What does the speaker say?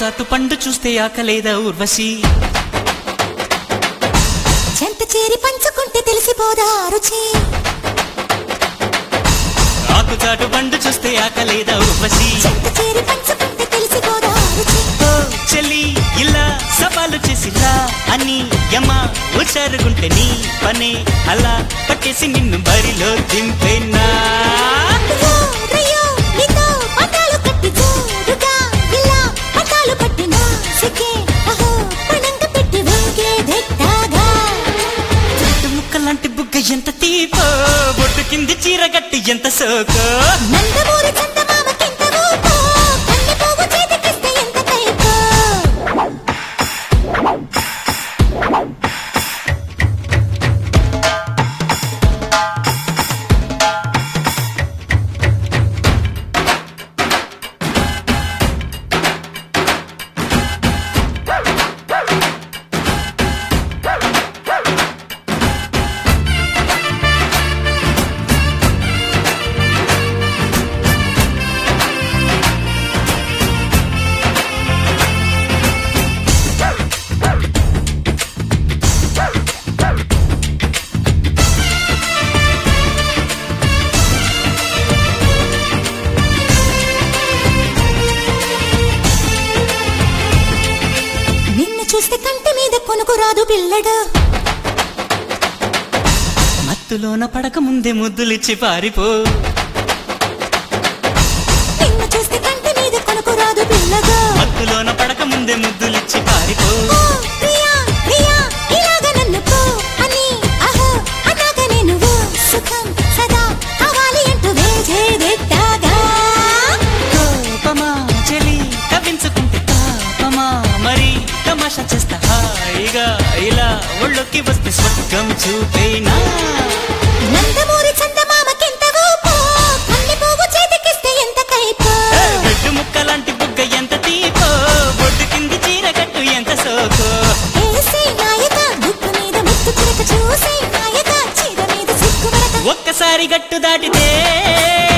చాటు పండు చూస్తే ఆకలేదా ఊర్వశి చెంత చేరి పంచుకుంటే తెలిసిపోదా రుచి ఆకు చాటు పండు చూస్తే ఆకలేదా ఊర్వశి చెంత చేరి పంచుకుంటే తెలిసిపోదా రుచి ఓ చెల్లి ఇలా సవాలు చేసిలా అని యమ ఉచారుగుంటే నీ పనే అలా పట్టేసి నిన్ను బరిలో దింపేనా రయ్యో, రయ్యో, నీతో పటాలు కట్టి జోరుగా ఇలా పటాలు పట్టిన సిక్కే అహో పణంగ పెట్టి వేగే దిట్టాగా చెట్టు ముక్కలాంటి బుగ్గ ఎంత తీపో బొట్టు కింది చీర గట్టి ఎంత సోకో నందమూరి చందమామకెంత ఊపో కన్నె పువ్వు చేతికిస్తే ఎంత కైపో నిన్ను చూస్తే కంటి మీద కొనుకు రాదు పిల్లడు మత్తులోన పడక ముందే ముద్దులిచ్చి పారిపో నిన్ను చూస్తే కంటి మీద కొనుకు రాదు పిల్లగా మత్తులోన పడక ముందే ముద్దులిచ్చి పారిపో ఓ ప్రియా ప్రియా ఇలాగ నన్ను పో అని అహో అన్నాక నేను ఓ సుఖం సదా కావాలి అంటూ వేజేదెట్టాగా కోపమా చెలి కవించుకుంటే తాపమా మరి తమాషా చేస్తా హాయిగా ఇలా ఒళ్ళొక్కి వస్తే స్వర్గం చూపేనా నందమూరి చందమామకెంత ఊపో కన్నె పువ్వు చేతికిస్తే ఎంత కైపో వెడ్డు ముక్కలాంటి బుగ్గ ఎంత తీపో బొడ్డు కింది చీర కట్టు ఎంత సోకో ఏసే నాయక ముక్కు మీద ముక్కు చిరక చూసే నాయక చీర మీద సిగ్గు వరక ఒక్కసారి గట్టు దాటితే